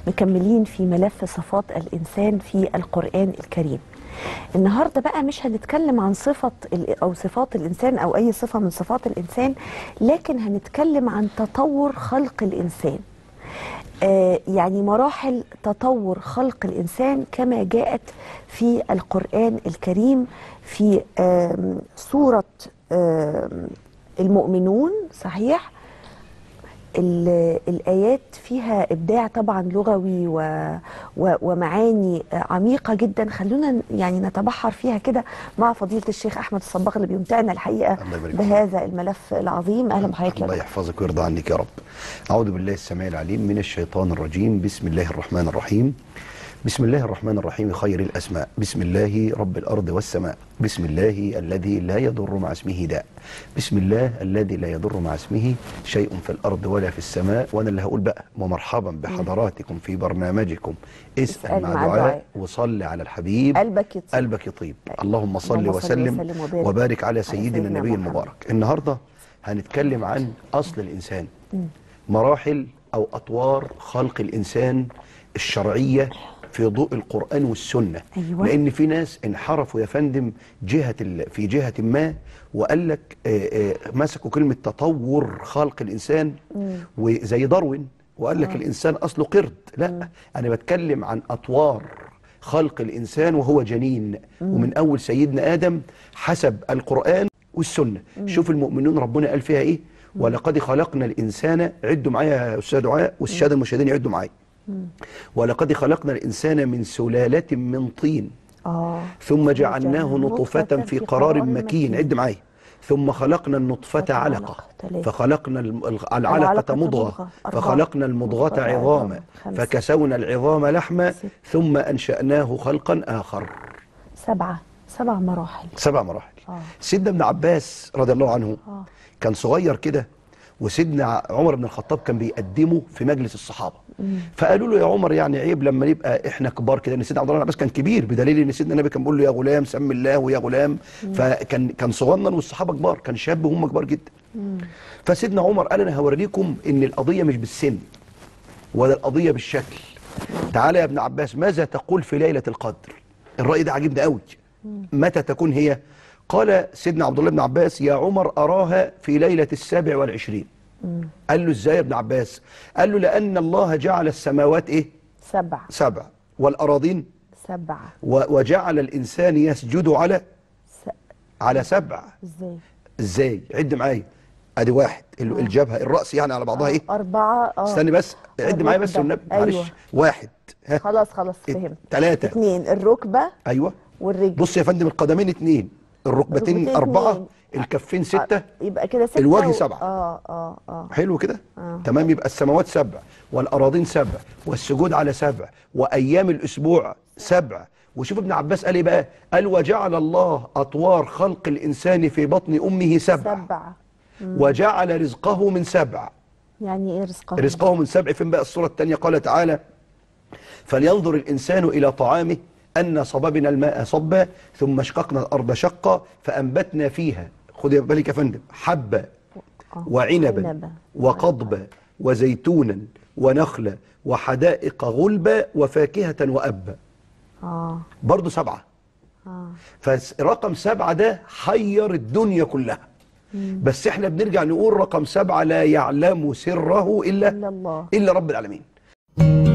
مكملين في ملف صفات الإنسان في القرآن الكريم النهاردة بقى مش هنتكلم عن صفة ال- أو صفات الإنسان أو أي صفة من صفات الإنسان لكن هنتكلم عن تطور خلق الإنسان آه، يعني مراحل تطور خلق الإنسان كما جاءت في القرآن الكريم في آم، سورة آم، المؤمنون صحيح ال- الآيات فيها إبداع طبعا لغوي و و ومعاني عميقة جدا خلونا ن- يعني نتبحر فيها كده مع فضيلة الشيخ أحمد الصباغ اللي بيمتعنا الحقيقة الله يبارك فيك. بهذا الملف العظيم أهلا بحضرتك يا الله دكتور. يحفظك ويرضى عنك يا رب أعوذ بالله السميع العليم من الشيطان الرجيم بسم الله الرحمن الرحيم بسم الله الرحمن الرحيم خير الأسماء بسم الله رب الأرض والسماء بسم الله الذي لا يضر مع اسمه داء بسم الله الذي لا يضر مع اسمه شيء في الأرض ولا في السماء وأنا اللي هقول بقى ومرحبا بحضراتكم في برنامجكم اسأل, اسأل مع, مع دعاء دعاء. وصل على الحبيب قلبك يطيب. قلبك يطيب اللهم صل اللهم صل وسلم وسلم وبارك وبارك على على سيدنا سيدنا النبي محمد. المبارك النهارده هنتكلم عن اصل الانسان مراحل او اطوار خلق الانسان الشرعيه في ضوء القران والسنه أيوة. لان في ناس انحرفوا يا فندم جهه ال- في جهه ما وقال لك آه، آه، مسكوا كلمه تطور خلق الانسان وزي داروين وقال لك الانسان اصله قرد لا انا بتكلم عن اطوار خلق الانسان وهو جنين ومن اول سيدنا ادم حسب القران والسنه شوف المؤمنون ربنا قال فيها ايه ولقد خلقنا الانسان عدوا معايا يا استاذ دعاء والساده المشاهدين يعدوا معايا ولقد خلقنا الانسان من سلاله من طين آه ثم جعلناه نطفة في قرار مكين عد معايا ثم خلقنا النطفة نطفة علقة علقة. تلاتة. فخلقنا الم- الع- العلقة العلقة مضغة. مضغة أربعة. فخلقنا المضغة مضغة عظاما عظاما. خمسة. فكسونا العظام لحما ستة. ثم أنشأناه خلقا آخر سبعة سبع مراحل سبع مراحل آه. سيدنا ابن عباس رضي الله عنه آه. كان صغير كده وسيدنا عمر بن الخطاب كان بيقدمه في مجلس الصحابه فقالوا له يا عمر يعني عيب لما نبقى احنا كبار كده ان سيدنا عبد الله بن عباس كان كبير بدليل ان سيدنا النبي كان بيقول له يا غلام سم الله ويا غلام فكان كان صغنن والصحابه كبار كان شاب وهم كبار جدا فسيدنا عمر قال انا هوريكم ان القضيه مش بالسن ولا القضيه بالشكل تعالى يا ابن عباس ماذا تقول في ليله القدر الراي ده عجبني قوي متى تكون هي قال سيدنا عبد الله بن عباس يا عمر اراها في ليله السابع والعشرين قال له ازاي يا ابن عباس قال له لان الله جعل السماوات ايه سبع سبع والاراضين سبعة و- وجعل الانسان يسجد على س... على سبع ازاي ازاي عد معايا ادي واحد ال- الجبهه الراس يعني على بعضها ايه أربعة اه استني بس عد معايا بس الركبة. والنبي أيوة. معلش واحد ها خلاص خلاص ات- فهمت تلاتة. اتنين الركبة ايوه والرجل بص يا فندم القدمين اتنين الركبتين الركبتين اربعه اتنين. الكفين سته آه، يبقى كده ستة الوجه و- سبعة. اه اه اه حلو كده آه. تمام يبقى السماوات سبع والاراضين سبع والسجود على سبع وايام الاسبوع سبع وشوف ابن عباس قال ايه بقى قال وجعل الله اطوار خلق الانسان في بطن امه سبع سبعة وجعل رزقه من سبع يعني ايه رزقه رزقه من سبع فين بقى السورة الثانية قال تعالى فلينظر الإنسان إلى طعامه أن صببنا الماء صبا ثم شققنا الأرض شقا فأنبتنا فيها خد بالك يا فندم حبة آه. وعنبا عنبا. وقضبا وزيتونا ونخلا وحدائق غلبا وفاكهة وأبا اه برضو سبعة اه فرقم سبعة ده حير الدنيا كلها بس احنا بنرجع نقول رقم سبعة لا يعلم سره إلا إلا الله إلا رب العالمين